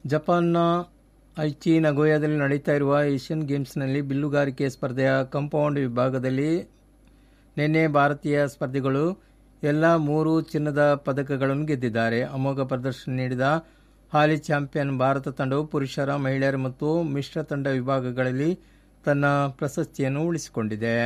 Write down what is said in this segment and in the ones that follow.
ಜಪಾನ್ನ ಐಚಿ ನಗೋಯಾದಲ್ಲಿ ನಡೀತಾ ಇರುವ ಏಷ್ಯನ್ ಗೇಮ್ಸ್ನಲ್ಲಿ ಬಿಲ್ಲುಗಾರಿಕೆ ಸ್ಪರ್ಧೆಯ ಕಾಂಪೌಂಡ್ ವಿಭಾಗದಲ್ಲಿ ನಿನ್ನೆ ಭಾರತೀಯ ಸ್ಪರ್ಧಿಗಳು ಎಲ್ಲ ಮೂರು ಚಿನ್ನದ ಪದಕಗಳನ್ನು ಗೆದ್ದಿದ್ದಾರೆ ಅಮೋಘ ಪ್ರದರ್ಶನ ನೀಡಿದ ಹಾಲಿ ಚಾಂಪಿಯನ್ ಭಾರತ ತಂಡವು ಪುರುಷರ ಮಹಿಳೆಯರ ಮತ್ತು ಮಿಶ್ರ ತಂಡ ವಿಭಾಗಗಳಲ್ಲಿ ತನ್ನ ಪ್ರಶಸ್ತಿಯನ್ನು ಉಳಿಸಿಕೊಂಡಿದೆ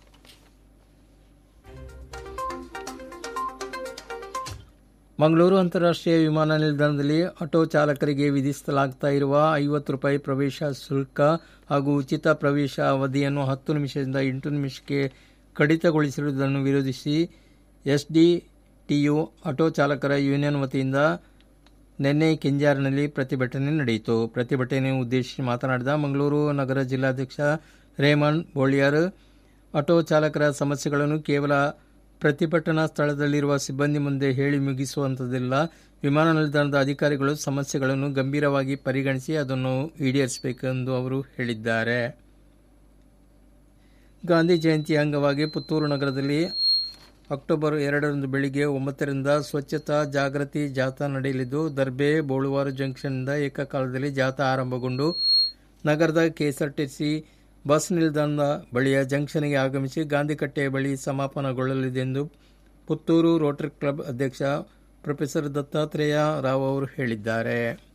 ಮಂಗಳೂರು ಅಂತಾರಾಷ್ಟ್ರೀಯ ವಿಮಾನ ನಿಲ್ದಾಣದಲ್ಲಿ ಆಟೋ ಚಾಲಕರಿಗೆ ವಿಧಿಸಲಾಗ್ತಾ ಇರುವ ಐವತ್ತು ರೂಪಾಯಿ ಪ್ರವೇಶ ಶುಲ್ಕ ಹಾಗೂ ಉಚಿತ ಪ್ರವೇಶ ಅವಧಿಯನ್ನು ಹತ್ತು ನಿಮಿಷದಿಂದ ಎಂಟು ನಿಮಿಷಕ್ಕೆ ಕಡಿತಗೊಳಿಸಿರುವುದನ್ನು ವಿರೋಧಿಸಿ ಎಸ್ಡಿಟಿಯು ಆಟೋ ಚಾಲಕರ ಯೂನಿಯನ್ ವತಿಯಿಂದ ನಿನ್ನೆ ಕೆಂಜಾರಿನಲ್ಲಿ ಪ್ರತಿಭಟನೆ ನಡೆಯಿತು ಪ್ರತಿಭಟನೆ ಉದ್ದೇಶಿಸಿ ಮಾತನಾಡಿದ ಮಂಗಳೂರು ನಗರ ಜಿಲ್ಲಾಧ್ಯಕ್ಷ ರೇಮಂಡ್ ಬೋಳಿಯರ್ ಆಟೋ ಚಾಲಕರ ಸಮಸ್ಯೆಗಳನ್ನು ಕೇವಲ ಪ್ರತಿಭಟನಾ ಸ್ಥಳದಲ್ಲಿರುವ ಸಿಬ್ಬಂದಿ ಮುಂದೆ ಹೇಳಿ ಮುಗಿಸುವಂಥದ್ದಿಲ್ಲ ವಿಮಾನ ನಿಲ್ದಾಣದ ಅಧಿಕಾರಿಗಳು ಸಮಸ್ಯೆಗಳನ್ನು ಗಂಭೀರವಾಗಿ ಪರಿಗಣಿಸಿ ಅದನ್ನು ಈಡೇರಿಸಬೇಕೆಂದು ಅವರು ಹೇಳಿದ್ದಾರೆ ಗಾಂಧಿ ಜಯಂತಿ ಅಂಗವಾಗಿ ಪುತ್ತೂರು ನಗರದಲ್ಲಿ ಅಕ್ಟೋಬರ್ ಎರಡರಂದು ಬೆಳಿಗ್ಗೆ ಒಂಬತ್ತರಿಂದ ಸ್ವಚ್ಛತಾ ಜಾಗೃತಿ ಜಾಥಾ ನಡೆಯಲಿದ್ದು ದರ್ಬೆ ಬೋಳುವಾರು ಜಂಕ್ಷನ್ನಿಂದ ಏಕಕಾಲದಲ್ಲಿ ಜಾಥಾ ಆರಂಭಗೊಂಡು ನಗರದ ಕೆಎಸ್ಆರ್ಟಿಸಿ ಬಸ್ ನಿಲ್ದಾಣದ ಬಳಿಯ ಜಂಕ್ಷನ್ಗೆ ಆಗಮಿಸಿ ಗಾಂಧಿಕಟ್ಟೆಯ ಬಳಿ ಸಮಾಪನಗೊಳ್ಳಲಿದೆ ಎಂದು ಪುತ್ತೂರು ರೋಟರಿ ಕ್ಲಬ್ ಅಧ್ಯಕ್ಷ ಪ್ರೊಫೆಸರ್ ದತ್ತಾತ್ರೇಯ ರಾವ್ ಅವರು ಹೇಳಿದ್ದಾರೆ